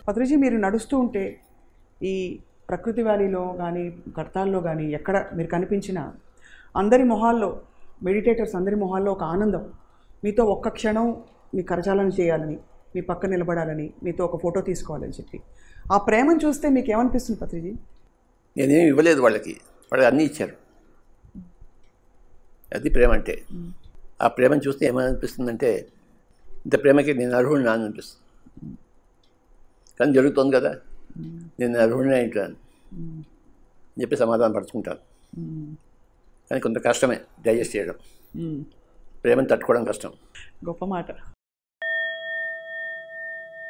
పత్రిజీ మీరు నడుస్తూ ఉంటే ఈ ప్రకృతి వ్యాలీలో కానీ కడతాల్లో కానీ ఎక్కడ మీరు కనిపించిన అందరి మొహాల్లో మెడిటేటర్స్ అందరి మొహాల్లో ఒక ఆనందం మీతో ఒక్క క్షణం మీ కరచాలను చేయాలని మీ పక్క నిలబడాలని మీతో ఒక ఫోటో తీసుకోవాలని చెప్పి ఆ ప్రేమను చూస్తే మీకు ఏమనిపిస్తుంది పత్రిజీ నేనేమి ఇవ్వలేదు వాళ్ళకి వాళ్ళు అన్నీ ఇచ్చారు అది ప్రేమ అంటే ఆ ప్రేమను చూస్తే ఏమనిపిస్తుందంటే ఇంత ప్రేమకి నేను అర్హుడిని అని అనిపిస్తుంది కానీ జరుగుతోంది కదా నేను అర్హుడిని అంటాను అని చెప్పి సమాధానం పరుచుకుంటాను కానీ కొంత కష్టమే డైజెస్ట్ చేయడం ప్రేమను తట్టుకోవడం కష్టం గొప్ప మాట